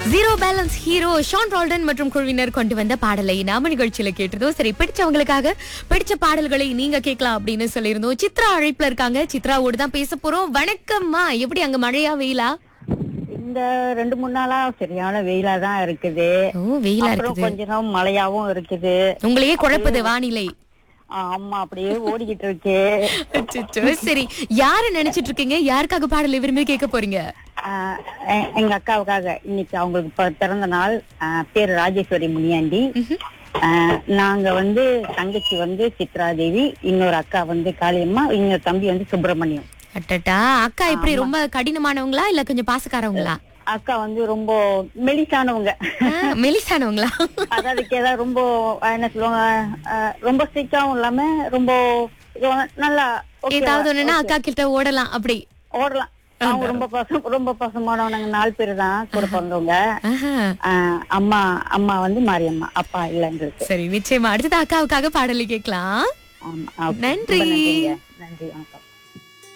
Zero balance hero Sean Roldan மற்றும் குழுவினர் கொண்டு வந்த பாடலை நாம நிகழ்ச்சியில கேட்டிருந்தோம் சரி பிடிச்சவங்களுக்காக பிடிச்ச பாடல்களை நீங்க கேட்கலாம் அப்படின்னு சொல்லியிருந்தோம் சித்ரா அழைப்புல இருக்காங்க சித்ராவோடு தான் பேச போறோம் வணக்கம்மா எப்படி அங்க மழையா வெயிலா இந்த ரெண்டு மூணு நாளா சரியான வெயிலா தான் இருக்குது ஓ வெயிலா அப்புறம் இருக்குது கொஞ்ச நாள் மழையாவும் இருக்குது உங்களையே குழப்புது வானிலை ஆமா அப்படியே ஓடிக்கிட்டு இருக்கு அச்சச்சோ, சரி யார நினைச்சிட்டு இருக்கீங்க யாருக்காக பாடல் விரும்பி கேட்க போறீங்க ஆஹ் எ- எங்க அக்காவுக்காக இன்னைக்கு அவங்களுக்கு ப- பிறந்த நாள் ஆஹ் பேரு ராஜேஸ்வரி முனியாண்டி ஆஹ் நாங்க வந்து தங்கச்சி வந்து சித்ரா தேவி இன்னொரு அக்கா வந்து காளியம்மா இன்னொரு தம்பி வந்து சுப்பிரமணியம் அட்டட்டா அக்கா எப்படி ரொம்ப கடினமானவங்களா இல்ல கொஞ்சம் பாசக்காரவங்களா அக்கா வந்து ரொம்ப மெலிசானவங்க ஆ, மெலிசானவங்களா அதாவது ஏதாவது ரொம்ப ஆஹ் என்ன சொல்லுவாங்க ஆஹ் ரொம்ப ஸ்ட்ரிக்டாவும் இல்லாம ரொம்ப இதுவா- நல்லா okay வா- ஏதாவது ஒண்ணுன்னா அக்கா கிட்ட ஓடலாம் அப்படி ஓடலாம் அவங்க ரொம்ப பசம் ரொம்ப பசமானவங்க நாலு பேர் தான் கூட பிறந்தவங்க ஆஹா. ஆஹ் அம்மா அம்மா வந்து மாரியம்மா அப்பா இல்லைங்களுக்கு சரி நிச்சயமா அடுத்தது அக்காவுக்காக பாடலை கேட்கலாம் ஆமா ஆ, ரொம்ப நன்றி. நன்றிங்க. நன்றி வணக்கம்